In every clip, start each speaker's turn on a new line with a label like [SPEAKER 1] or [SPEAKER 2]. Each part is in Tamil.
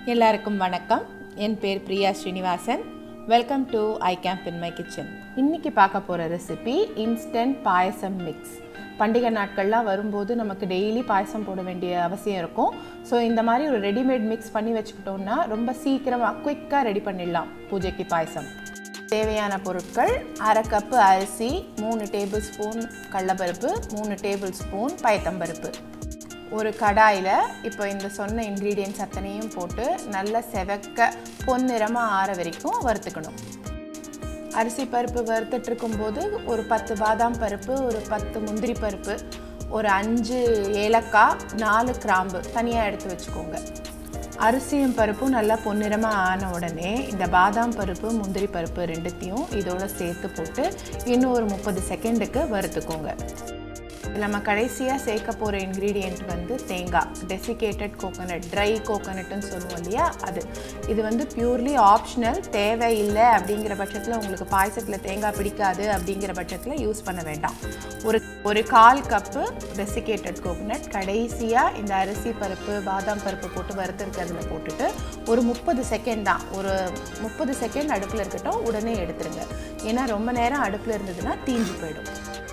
[SPEAKER 1] எல்லாருக்கும் வணக்கம் என் பேர் Priya Srinivasan welcome to I camp in my kitchen இன்னைக்கு பார்க்க போகிற ரெசிபி இன்ஸ்டன்ட் பாயசம் மிக்ஸ் பண்டிகை நாட்கள்லாம் வரும்போது நமக்கு டெய்லி பாயசம் போட வேண்டிய அவசியம் இருக்கும் ஸோ இந்த மாதிரி ஒரு ரெடிமேட் மிக்ஸ் பண்ணி வச்சுக்கிட்டோம்னா ரொம்ப சீக்கிரமாக குயிக்காக ரெடி பண்ணிடலாம் பூஜைக்கு பாயசம் தேவையான பொருட்கள் அரை கப்பு அரிசி மூணு டேபிள் ஸ்பூன் கடலப்பருப்பு மூணு டேபிள் ஸ்பூன் பயத்தம்பருப்பு ஒரு கடாயில் இப்போ இந்த சொன்ன இன்க்ரீடியன்ஸ் அத்தனையும் போட்டு நல்லா செவக்க பொன்னிறமாக ஆற வரைக்கும் வறுத்துக்கணும் அரிசி பருப்பு வறுத்துட்டு இருக்கும்போது ஒரு பத்து பாதாம் பருப்பு ஒரு பத்து முந்திரி பருப்பு ஒரு அஞ்சு ஏலக்காய் நாலு கிராம்பு தனியாக எடுத்து வச்சுக்கோங்க அரிசியும் பருப்பும் நல்லா பொன்னிறமாக ஆன உடனே இந்த பாதாம் பருப்பு முந்திரி பருப்பு ரெண்டுத்தையும் இதோட சேர்த்து போட்டு இன்னும் ஒரு முப்பது செகண்டுக்கு வறுத்துக்கோங்க நம்ம கடைசியாக சேர்க்க போகிற இன்க்ரீடியண்ட் வந்து தேங்காய் டெசிகேட்டட் கோகோனட் ட்ரை கோகோனட்னு சொல்லுவோம் இல்லையா அது இது வந்து பியூர்லி ஆப்ஷனல் தேவை இல்லை அப்படிங்கிற பட்சத்தில் உங்களுக்கு பாயசத்தில் தேங்காய் பிடிக்காது அப்படிங்கிற பட்சத்தில் யூஸ் பண்ண வேண்டாம் ஒரு ஒரு கால் கப்பு டெசிகேட்டட் கோகோனட் கடைசியாக இந்த அரிசி பருப்பு பாதாம் பருப்பு போட்டு வறுத்துருக்கிறதுல போட்டுட்டு ஒரு முப்பது செகண்ட் தான் ஒரு முப்பது செகண்ட் அடுப்பில் இருக்கட்டும் உடனே எடுத்துருங்க ஏன்னா ரொம்ப நேரம் அடுப்பில் இருந்ததுன்னா தீஞ்சு போயிடும்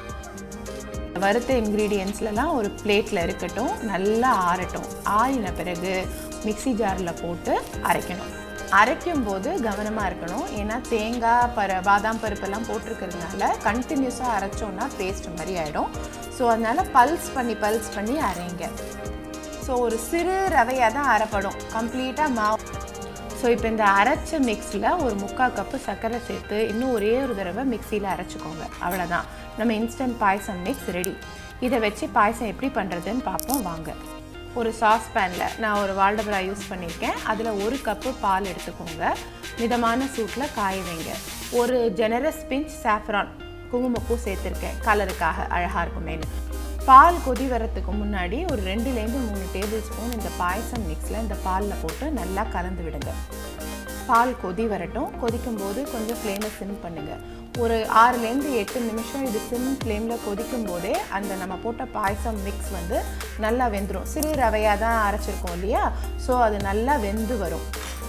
[SPEAKER 1] வறுத்த இன்க்ரீடியன்ஸ்லலாம் ஒரு பிளேட்டில் இருக்கட்டும் நல்லா ஆறட்டும் ஆறின பிறகு மிக்சி ஜாரில் போட்டு அரைக்கணும் அரைக்கும் போது கவனமாக இருக்கணும் ஏன்னா தேங்காய் பர பாதாம் பருப்பெல்லாம் போட்டிருக்கிறதுனால கண்டினியூஸாக அரைச்சோன்னா பேஸ்ட் மாதிரி ஆகிடும் ஸோ அதனால் பல்ஸ் பண்ணி பல்ஸ் பண்ணி அரைங்க ஸோ ஒரு சிறு ரவையாக தான் அரைப்படும் கம்ப்ளீட்டாக மாவு ஸோ இப்போ இந்த அரைச்ச மிக்ஸில் ஒரு முக்கால் கப்பு சர்க்கரை சேர்த்து இன்னும் ஒரே ஒரு தடவை மிக்சியில் அரைச்சிக்கோங்க அவ்வளோதான் நம்ம இன்ஸ்டன்ட் பாயசம் மிக்ஸ் ரெடி இதை வச்சு பாயசம் எப்படி பண்ணுறதுன்னு பார்ப்போம் வாங்க ஒரு சாஸ் பேனில் நான் ஒரு வால்டபரா யூஸ் பண்ணியிருக்கேன் அதில் ஒரு கப்பு பால் எடுத்துக்கோங்க மிதமான சூட்டில் காய வைங்க ஒரு ஜெனரஸ் பிஞ்ச் சாஃப்ரான் குங்குமப்பூ சேர்த்துருக்கேன் கலருக்காக அழகாக இருக்குமேனு பால் கொதி வரத்துக்கு முன்னாடி ஒரு ரெண்டுலேருந்து மூணு டேபிள் ஸ்பூன் இந்த பாயசம் மிக்ஸில் இந்த பாலில் போட்டு நல்லா கலந்து விடுங்க பால் கொதி வரட்டும் கொதிக்கும் போது கொஞ்சம் ஃப்ளேமை சிம் பண்ணுங்கள் ஒரு ஆறுலேருந்து எட்டு நிமிஷம் இது சிம் ஃப்ளேமில் கொதிக்கும் போதே அந்த நம்ம போட்ட பாயசம் மிக்ஸ் வந்து நல்லா வெந்துடும் சிறு ரவையாக தான் அரைச்சிருக்கோம் இல்லையா ஸோ அது நல்லா வெந்து வரும்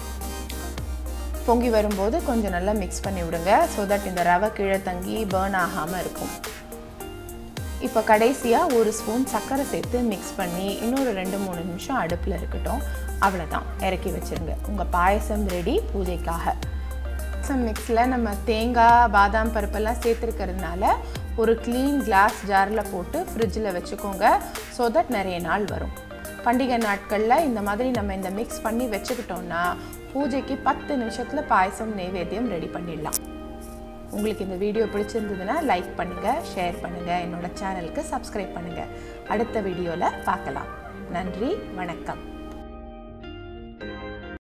[SPEAKER 1] பொங்கி வரும்போது கொஞ்சம் நல்லா மிக்ஸ் பண்ணி விடுங்க ஸோ தட் இந்த ரவை கீழே தங்கி பேர்ன் ஆகாமல் இருக்கும் இப்போ கடைசியாக ஒரு ஸ்பூன் சர்க்கரை சேர்த்து மிக்ஸ் பண்ணி இன்னொரு ரெண்டு மூணு நிமிஷம் அடுப்பில் இருக்கட்டும் அவ்வளோதான் இறக்கி வச்சுருங்க உங்கள் பாயசம் ரெடி பூஜைக்காக பாயசம் மிக்ஸில் நம்ம தேங்காய் பாதாம் பருப்பெல்லாம் சேர்த்துருக்கிறதுனால ஒரு க்ளீன் கிளாஸ் ஜாரில் போட்டு ஃப்ரிட்ஜில் வச்சுக்கோங்க ஸோ தட் நிறைய நாள் வரும் பண்டிகை நாட்களில் இந்த மாதிரி நம்ம இந்த மிக்ஸ் பண்ணி வச்சுக்கிட்டோம்னா பூஜைக்கு பத்து நிமிஷத்தில் பாயசம் நைவேத்தியம் ரெடி பண்ணிடலாம் உங்களுக்கு இந்த வீடியோ பிடிச்சிருந்ததுன்னா லைக் பண்ணுங்கள் ஷேர் பண்ணுங்கள் என்னோட சேனலுக்கு சப்ஸ்கிரைப் பண்ணுங்கள் அடுத்த வீடியோவில் பார்க்கலாம் நன்றி வணக்கம்